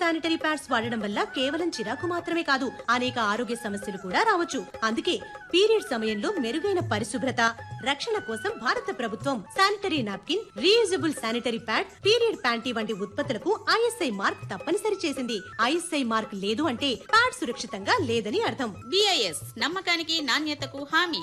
sanitary pads వాడడం వల్ల కేవలం చిరాకు మాత్రమే కాదు అనేక ఆరోగ్య సమస్యలు కూడా రావచ్చు అందుకే పీరియడ్ సమయంలో మెరుగైన పరిశుభ్రత రక్షణ కోసం భారత ప్రభుత్వం sanitary napkin reusable sanitary pad period panty వంటి ఉత్పత్తులకు ఐఎస్ఐ మార్క్ తప్పనిసరి చేసింది ఐఎస్ఐ మార్క్ లేదు అంటే ప్యాడ్ సురక్షితంగా లేదని అర్థం బిఐఎస్ నమ్మకానికి నాణ్యతకు హామీ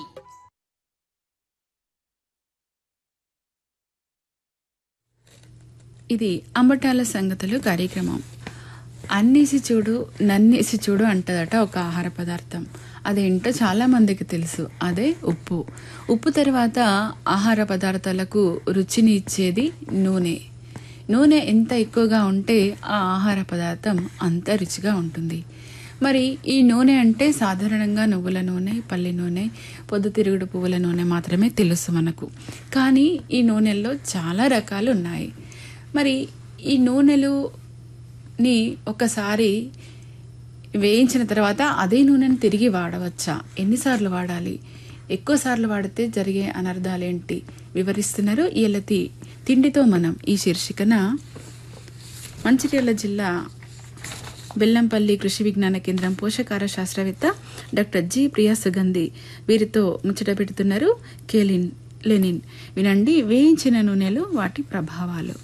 ఇది అంబటాల సంగతులు కార్యక్రమం అన్నేసి చూడు నన్నేసి చూడు అంటదట ఒక ఆహార పదార్థం అదేంటో చాలా మందికి తెలుసు అదే ఉప్పు ఉప్పు తర్వాత ఆహార పదార్థాలకు రుచిని ఇచ్చేది నూనె నూనె ఎంత ఎక్కువగా ఉంటే ఆ ఆహార పదార్థం అంత రుచిగా ఉంటుంది మరి ఈ నూనె అంటే సాధారణంగా నువ్వుల నూనె పల్లి నూనె పొద్దుతిరుగుడు పువ్వుల నూనె మాత్రమే తెలుసు మనకు కానీ ఈ నూనెల్లో చాలా రకాలు ఉన్నాయి మరి ఈ నూనెలుని ఒకసారి వేయించిన తర్వాత అదే నూనెను తిరిగి వాడవచ్చా ఎన్నిసార్లు వాడాలి ఎక్కువ సార్లు వాడితే జరిగే అనర్థాలేంటి వివరిస్తున్నారు ఈలతి తిండితో మనం ఈ శీర్షికన మంచిర్యాల జిల్లా బెల్లంపల్లి కృషి విజ్ఞాన కేంద్రం పోషకార శాస్త్రవేత్త డాక్టర్ జి ప్రియా సుగంధి వీరితో ముచ్చట పెడుతున్నారు కేలిన్ లెనిన్ వినండి వేయించిన నూనెలు వాటి ప్రభావాలు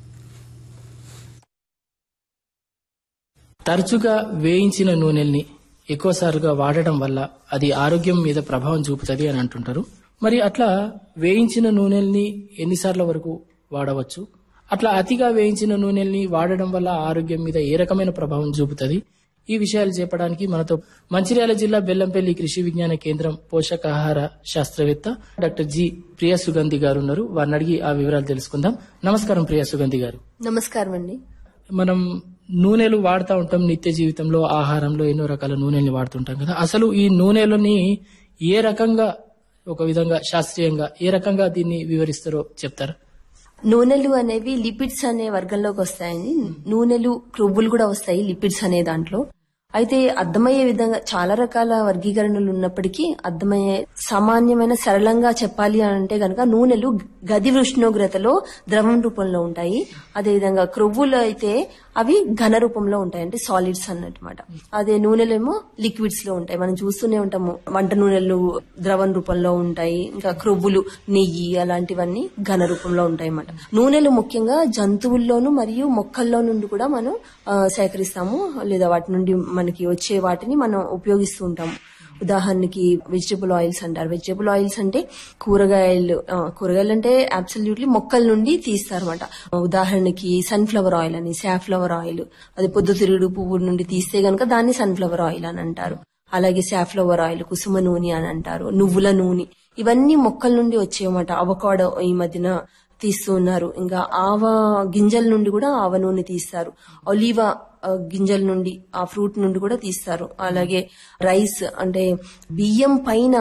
తరచుగా వేయించిన నూనెల్ని ఎక్కువసార్లుగా వాడటం వల్ల అది ఆరోగ్యం మీద ప్రభావం చూపుతుంది అని అంటుంటారు మరి అట్లా వేయించిన నూనెల్ని ఎన్నిసార్ల వరకు వాడవచ్చు అట్లా అతిగా వేయించిన నూనెల్ని వాడడం వల్ల ఆరోగ్యం మీద ఏ రకమైన ప్రభావం చూపుతుంది ఈ విషయాలు చెప్పడానికి మనతో మంచిర్యాల జిల్లా బెల్లంపల్లి కృషి విజ్ఞాన కేంద్రం పోషకాహార శాస్త్రవేత్త డాక్టర్ జి ప్రియా సుగంధి గారు ఉన్నారు వారిని అడిగి ఆ వివరాలు తెలుసుకుందాం నమస్కారం ప్రియా సుగంధి గారు నమస్కారం అండి మనం నూనెలు వాడుతూ ఉంటాం నిత్య జీవితంలో ఆహారంలో ఎన్నో రకాల నూనెల్ని వాడుతుంటాం కదా అసలు ఈ నూనెలని ఏ రకంగా ఒక విధంగా శాస్త్రీయంగా ఏ రకంగా దీన్ని వివరిస్తారో చెప్తారా నూనెలు అనేవి లిపిడ్స్ అనే వర్గంలోకి వస్తాయండి నూనెలు క్రొవ్వులు కూడా వస్తాయి లిపిడ్స్ అనే దాంట్లో అయితే అర్థమయ్యే విధంగా చాలా రకాల వర్గీకరణలు ఉన్నప్పటికీ అర్థమయ్యే సామాన్యమైన సరళంగా చెప్పాలి అని అంటే గనక నూనెలు గది ఉష్ణోగ్రతలో ద్రవం రూపంలో ఉంటాయి అదేవిధంగా క్రొవ్వులు అయితే అవి ఘన రూపంలో ఉంటాయి అంటే సాలిడ్స్ అన్నమాట అదే నూనెలేమో లిక్విడ్స్ లో ఉంటాయి మనం చూస్తూనే ఉంటాము వంట నూనెలు ద్రవం రూపంలో ఉంటాయి ఇంకా క్రొవ్వులు నెయ్యి అలాంటివన్నీ ఘన రూపంలో ఉంటాయి అన్నమాట నూనెలు ముఖ్యంగా జంతువుల్లోనూ మరియు మొక్కల్లో నుండి కూడా మనం ఆ, సేకరిస్తాము లేదా వాటి నుండి మనకి వచ్చే వాటిని మనం ఉపయోగిస్తూ ఉంటాము ఉదాహరణకి వెజిటబుల్ ఆయిల్స్ అంటారు వెజిటబుల్ ఆయిల్స్ అంటే కూరగాయలు ఆ, కూరగాయలు అంటే అబ్సల్యూట్లీ మొక్కల నుండి తీస్తారన్నమాట ఉదాహరణకి సన్ఫ్లవర్ ఆయిల్ అని సాఫ్లవర్ ఆయిల్ అది పొద్దుతిరుగుడు పువ్వు నుండి తీస్తే గనక దాన్ని సన్ఫ్లవర్ ఆయిల్ అని అంటారు అలాగే సాఫ్లవర్ ఆయిల్ కుసుమ నూనె అని అంటారు నువ్వుల నూనె ఇవన్నీ మొక్కల నుండి వచ్చేయమాట అవకాడో ఈ మధ్యన తీస్తూ ఉన్నారు ఇంకా ఆవ గింజల నుండి కూడా ఆవ నూనె తీస్తారు ఒలీవా ఆ, గింజల నుండి ఆ ఫ్రూట్ నుండి కూడా తీస్తారు అలాగే రైస్ అంటే బియ్యం పైన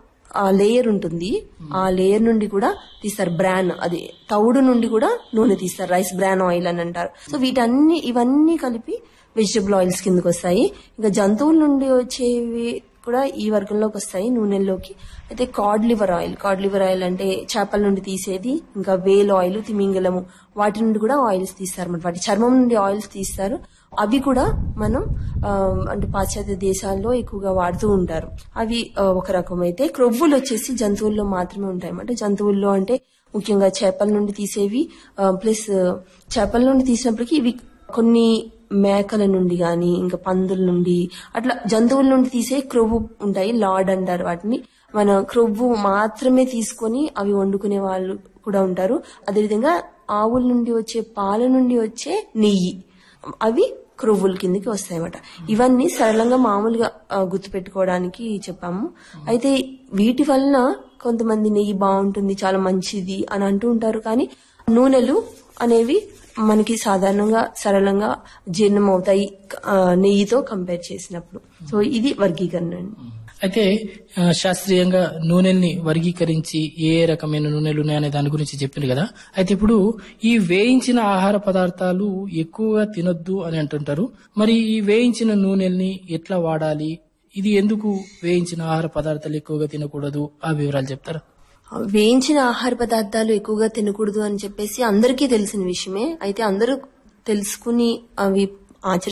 ఆ లేయర్ ఉంటుంది ఆ లేయర్ నుండి కూడా తీస్తారు బ్రాన్ అది తౌడు నుండి కూడా నూనె తీస్తారు రైస్ బ్రాన్ ఆయిల్ అని అంటారు సో వీటన్ని ఇవన్నీ కలిపి వెజిటబుల్ ఆయిల్స్ కిందకి వస్తాయి ఇంకా జంతువుల నుండి వచ్చేవి కూడా ఈ వర్గంలోకి వస్తాయి నూనెల్లోకి అయితే cod liver oil cod liver oil అంటే చేపల నుండి తీసేది ఇంకా వేల్ ఆయిల్ తిమింగలము వాటి నుండి కూడా ఆయిల్స్ తీస్తారు అన్నమాట వాటి చర్మం నుండి ఆయిల్స్ తీస్తారు అవి కూడా మనం ఆ, అంటే పాశ్చాత్య దేశాల్లో ఎక్కువగా వాడుతూ ఉంటారు అవి ఆ, ఒక రకం అయితే క్రొవ్వులు వచ్చేసి జంతువుల్లో మాత్రమే ఉంటాయి అన్నమాట జంతువుల్లో అంటే ముఖ్యంగా చేపల నుండి తీసేవి ప్లస్ చేపల నుండి తీసినప్పటికీ ఇవి కొన్ని మేకల నుండి గాని ఇంకా పందుల నుండి అట్లా జంతువుల నుండి తీసే క్రొవ్వు ఉంటాయి లార్డ్ అంటారు వాటిని మన క్రొవ్వు మాత్రమే తీసుకొని అవి వండుకునే వాళ్ళు కూడా ఉంటారు అదేవిధంగా ఆవుల నుండి వచ్చే పాల నుండి వచ్చే నెయ్యి అవి క్రొవ్వుల కిందకి వస్తాయన్నమాట ఇవన్నీ సరళంగా మామూలుగా ఆ, గుర్తుపెట్టుకోవడానికి చెప్పాము అయితే వీటి వలన కొంతమంది నెయ్యి బాగుంటుంది చాలా మంచిది అని అంటూ ఉంటారు కానీ నూనెలు అనేవి మనకి సాధారణంగా సరళంగా జీర్ణం అవుతాయి ఆ, నెయ్యితో కంపేర్ చేసినప్పుడు సో ఇది వర్గీకరణ అండి అయితే ఆ, శాస్త్రీయంగా నూనెల్ని వర్గీకరించి ఏ రకమైన నూనెలు ఉన్నాయనే దాని గురించి చెప్పింది కదా అయితే ఇప్పుడు ఈ వేయించిన ఆహార పదార్థాలు ఎక్కువగా తినొద్దు అని అంటుంటారు మరి ఈ వేయించిన నూనెల్ని ఎట్లా వాడాలి ఇది ఎందుకు వేయించిన ఆహార పదార్థాలు ఎక్కువగా తినకూడదు ఆ వివరాలు చెప్తారా వేయించిన ఆహార పదార్థాలు ఎక్కువగా తినకూడదు అని చెప్పేసి అందరికీ తెలిసిన విషయమే అయితే అందరూ తెలుసుకుని అవి ఆచరి